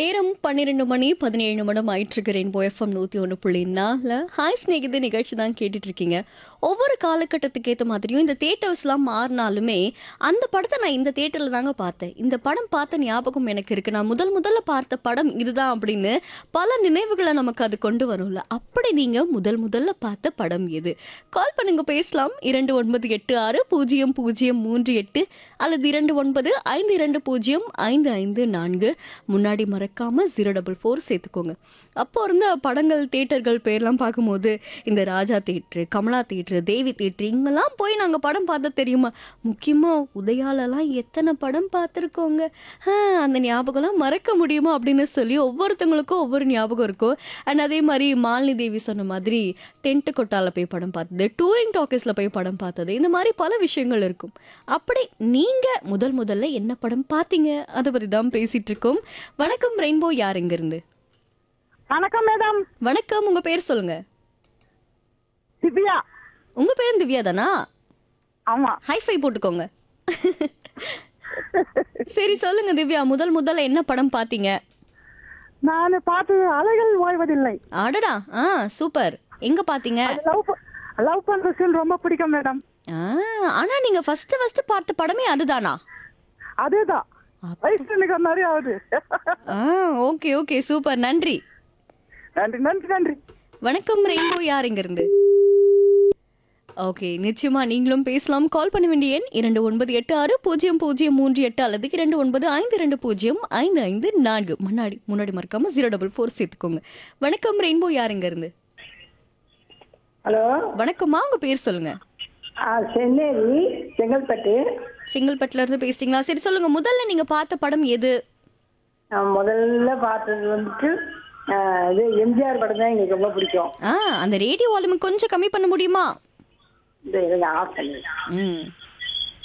நேரம் பன்னிரெண்டு மணி பதினேழு நிமிடம் ஆயிட்டிருக்கு ரெயின்போ எஃப்எம் நூற்றி ஒன்று புள்ளி நாலில் ஹாய் ஸ்நேகித நிகழ்ச்சி தான் கேட்டுட்டு இருக்கீங்க ஒவ்வொரு காலகட்டத்துக்கு ஏற்ற மாதிரியும் இந்த தேட்டர்ஸ்லாம் மாறினாலுமே அந்த படத்தை நான் இந்த தேட்டரில் தாங்க பார்த்தேன் இந்த படம் பார்த்த ஞாபகம் எனக்கு இருக்கு நான் முதல் முதல்ல பார்த்த படம் இதுதான் அப்படின்னு பல நினைவுகளை நமக்கு அது கொண்டு வரும்ல அப்படி நீங்கள் முதல் முதல்ல பார்த்த படம் எது கால் பண்ணுங்க பேசலாம் இரண்டு ஒன்பது எட்டு ஆறு பூஜ்ஜியம் பூஜ்ஜியம் மூன்று எட்டு அல்லது இரண்டு ஒன்பது ஐந்து இரண்டு பூஜ்ஜியம் ஐந்து ஐந்து நான்கு முன்னாடி மறக்காம ஜீரோ டபுள் ஃபோர் சேர்த்துக்கோங்க அப்போ இருந்த படங்கள் தேட்டர்கள் பேர்லாம் பார்க்கும்போது இந்த Raja theatre Kamala theatre Devi theatre இங்கெல்லாம் போய் நாங்கள் படம் பார்த்தா தெரியுமா முக்கியமாக உதயாலலாம் எத்தனை படம் பார்த்துருக்கோங்க அந்த ஞாபகம்லாம் மறக்க முடியுமா அப்படின்னு சொல்லி ஒவ்வொருத்தவங்களுக்கும் ஒவ்வொரு ஞாபகம் இருக்கும் அண்ட் அதே மாதிரி மாலினி தேவி சொன்ன மாதிரி டென்ட் கொட்டால போய் படம் பார்த்தது டூரிங் டாக்கீஸில் போய் படம் பார்த்தது இந்த மாதிரி பல விஷயங்கள் இருக்கும் அப்படி நீங்கள் முதல் முதல்ல என்ன படம் பார்த்தீங்க அதை பற்றி தான் பேசிட்டு இருக்கோம் வணக்கம் ரெயின்போ யார் இருந்து வணக்கம் மேடம் வணக்கம் உங்க பேர் சொல்லுங்க திவ்யா உங்க பேர் திவ்யா தானா ஆமா ஹைஃபை போட்டுக்கோங்க சரி சொல்லுங்க திவ்யா முதல் முதல்ல என்ன படம் பார்த்தீங்க நான் பார்த்தது அலைகள் ஓய்வதில்லை அடடா ஆ சூப்பர் எங்க பார்த்தீங்க லவ் லவ் பண்ற சீன் ரொம்ப பிடிக்கும் மேடம் ஆ, ஆனா நீங்க ஃபர்ஸ்ட் ஃபர்ஸ்ட் பார்த்த படமே அதுதானா அதேதான் வயசு எனக்கு நிறைய ஆகுது ஆ ஓகே ஓகே சூப்பர் நன்றி நன்றி நன்றி நன்றி வணக்கம் ரெயின்போ யார் இங்க இருந்து ஓகே நிச்சயமா நீங்களும் பேசலாம் கால் பண்ண வேண்டிய எண் இரண்டு ஒன்பது எட்டு ஆறு பூஜ்ஜியம் பூஜ்ஜியம் மூன்று எட்டு அல்லது இரண்டு ஒன்பது ஐந்து ரெண்டு பூஜ்ஜியம் ஐந்து ஐந்து நான்கு முன்னாடி முன்னாடி மறக்காம ஜீரோ டபுள் ஃபோர் சேர்த்துக்கோங்க வணக்கம் ரெயின்போ யார் இங்க இருந்து ஹலோ வணக்கம்மா உங்க பேர் சொல்லுங்க சென்னேரி செங்கல்பட்டு செங்கல்பட்டுல இருந்து பேசுறீங்களா சரி சொல்லுங்க முதல்ல நீங்க பார்த்த படம் எது நான் முதல்ல பார்த்தது வந்துட்டு ஆ, இது எம்ஜிஆர் படம் தான் எங்களுக்கு ரொம்ப பிடிக்கும் ஆ அந்த ரேடியோ வால்யூம் கொஞ்சம் கம்மி பண்ண முடியுமா இந்த எனக்கு ஆஃப் பண்ணி ம்